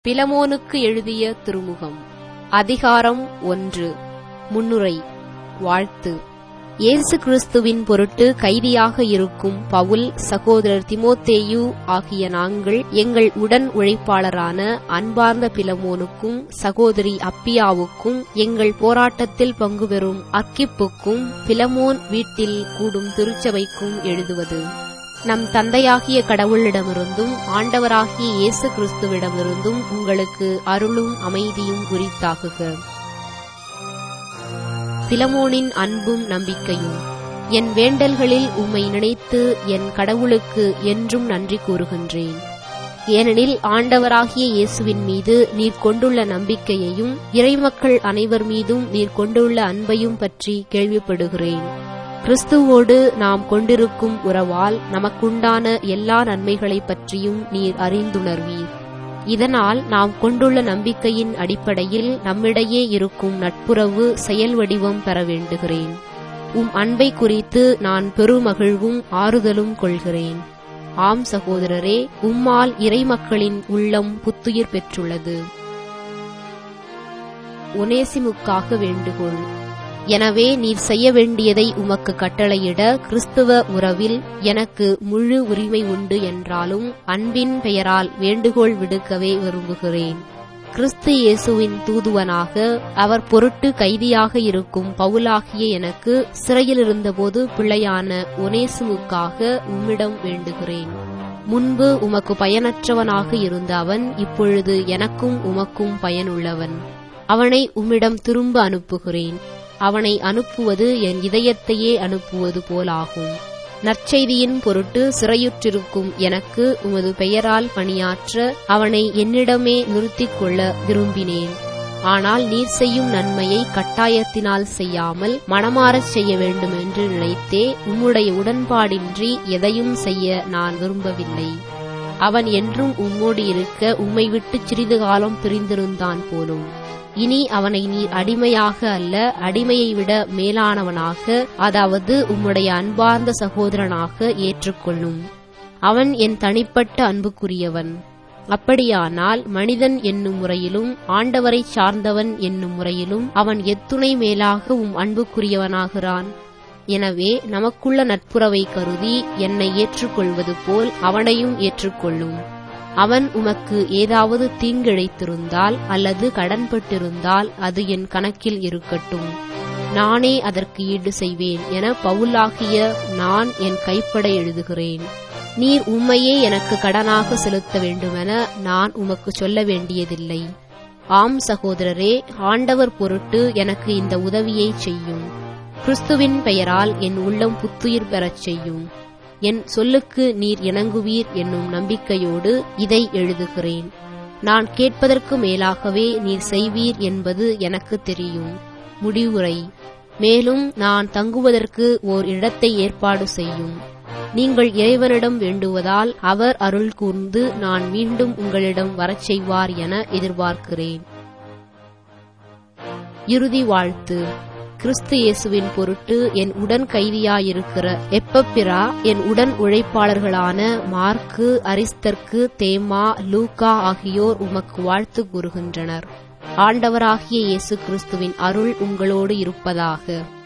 பிலமோனுக்கு எழுதிய திருமுகம் அதிகாரம் ஒன்று முன்னுரை வாழ்த்து இயேசு கிறிஸ்துவின் பொருட்டு கைதியாக இருக்கும் பவுல் சகோதரர் திமோத்தேயு ஆகிய நாங்கள் எங்கள் உடன் உழைப்பாளரான அன்பார்ந்த பிலமோனுக்கும் சகோதரி அப்பியாவுக்கும் எங்கள் போராட்டத்தில் பங்கு பெறும் அர்க்கிப்புக்கும் பிலமோன் வீட்டில் கூடும் திருச்சபைக்கும் எழுதுவது நம் தந்தையாகிய கடவுளிடமிருந்தும் ஆண்டவராகிய இயேசு கிறிஸ்துவிடமிருந்தும் உங்களுக்கு அருளும் அமைதியும் உரித்தாகுக பிலமோனின் அன்பும் நம்பிக்கையும் என் வேண்டல்களில் உம்மை நினைத்து என் கடவுளுக்கு என்றும் நன்றி கூறுகின்றேன் ஏனெனில் ஆண்டவராகிய இயேசுவின் மீது நீர் கொண்டுள்ள நம்பிக்கையையும் இறைமக்கள் அனைவர் மீதும் நீர் கொண்டுள்ள அன்பையும் பற்றி கேள்விப்படுகிறேன் கிறிஸ்துவோடு நாம் கொண்டிருக்கும் உறவால் நமக்குண்டான எல்லா நன்மைகளைப் பற்றியும் நீர் அறிந்துணர்வீர் இதனால் நாம் கொண்டுள்ள நம்பிக்கையின் அடிப்படையில் நம்மிடையே இருக்கும் நட்புறவு செயல் வடிவம் பெற வேண்டுகிறேன் உம் அன்பை குறித்து நான் பெருமகிழ்வும் ஆறுதலும் கொள்கிறேன் ஆம் சகோதரரே உம்மால் இறைமக்களின் உள்ளம் புத்துயிர் பெற்றுள்ளது ஒனேசிமுக்காக வேண்டுகோள் எனவே நீர் செய்ய வேண்டியதை உமக்கு கட்டளையிட கிறிஸ்துவ உறவில் எனக்கு முழு உரிமை உண்டு என்றாலும் அன்பின் பெயரால் வேண்டுகோள் விடுக்கவே விரும்புகிறேன் கிறிஸ்து இயேசுவின் தூதுவனாக அவர் பொருட்டு கைதியாக இருக்கும் பவுலாகிய எனக்கு சிறையில் இருந்தபோது பிள்ளையான ஒனேசுமுக்காக உம்மிடம் வேண்டுகிறேன் முன்பு உமக்கு பயனற்றவனாக இருந்த அவன் இப்பொழுது எனக்கும் உமக்கும் பயனுள்ளவன் அவனை உம்மிடம் திரும்ப அனுப்புகிறேன் அவனை அனுப்புவது என் இதயத்தையே அனுப்புவது போலாகும் நற்செய்தியின் பொருட்டு சிறையுற்றிருக்கும் எனக்கு உமது பெயரால் பணியாற்ற அவனை என்னிடமே நிறுத்திக் கொள்ள விரும்பினேன் ஆனால் நீர் செய்யும் நன்மையை கட்டாயத்தினால் செய்யாமல் மனமாறச் செய்ய வேண்டும் என்று நினைத்தே உம்முடைய உடன்பாடின்றி எதையும் செய்ய நான் விரும்பவில்லை அவன் என்றும் உம்மோடு இருக்க உம்மை விட்டு சிறிது காலம் பிரிந்திருந்தான் போலும் இனி அவனை நீர் அடிமையாக அல்ல அடிமையை விட மேலானவனாக அதாவது உம்முடைய அன்பார்ந்த சகோதரனாக ஏற்றுக்கொள்ளும் அவன் என் தனிப்பட்ட அன்புக்குரியவன் அப்படியானால் மனிதன் என்னும் முறையிலும் ஆண்டவரை சார்ந்தவன் என்னும் முறையிலும் அவன் எத்துணை மேலாக உம் அன்புக்குரியவனாகிறான் எனவே நமக்குள்ள நட்புறவை கருதி என்னை ஏற்றுக்கொள்வது போல் அவனையும் ஏற்றுக்கொள்ளும் அவன் உமக்கு ஏதாவது தீங்கிழைத்திருந்தால் அல்லது கடன்பட்டிருந்தால் அது என் கணக்கில் இருக்கட்டும் நானே அதற்கு ஈடு செய்வேன் என பவுலாகிய நான் என் கைப்பட எழுதுகிறேன் நீர் உம்மையே எனக்கு கடனாக செலுத்த வேண்டுமென நான் உமக்கு சொல்ல வேண்டியதில்லை ஆம் சகோதரரே ஆண்டவர் பொருட்டு எனக்கு இந்த உதவியை செய்யும் கிறிஸ்துவின் பெயரால் என் உள்ளம் புத்துயிர் பெறச் செய்யும் என் சொல்லுக்கு நீர் இணங்குவீர் என்னும் நம்பிக்கையோடு இதை எழுதுகிறேன் நான் கேட்பதற்கு மேலாகவே நீர் செய்வீர் என்பது எனக்கு தெரியும் முடிவுரை மேலும் நான் தங்குவதற்கு ஓர் இடத்தை ஏற்பாடு செய்யும் நீங்கள் இறைவனிடம் வேண்டுவதால் அவர் அருள் கூர்ந்து நான் மீண்டும் உங்களிடம் வரச் செய்வார் என எதிர்பார்க்கிறேன் இறுதி வாழ்த்து கிறிஸ்து இயேசுவின் பொருட்டு என் உடன் கைதியாயிருக்கிற எப்பப்பிரா என் உடன் உழைப்பாளர்களான மார்க்கு அரிஸ்தர்க்கு தேமா லூகா ஆகியோர் உமக்கு வாழ்த்து கூறுகின்றனர் ஆண்டவராகிய இயேசு கிறிஸ்துவின் அருள் உங்களோடு இருப்பதாக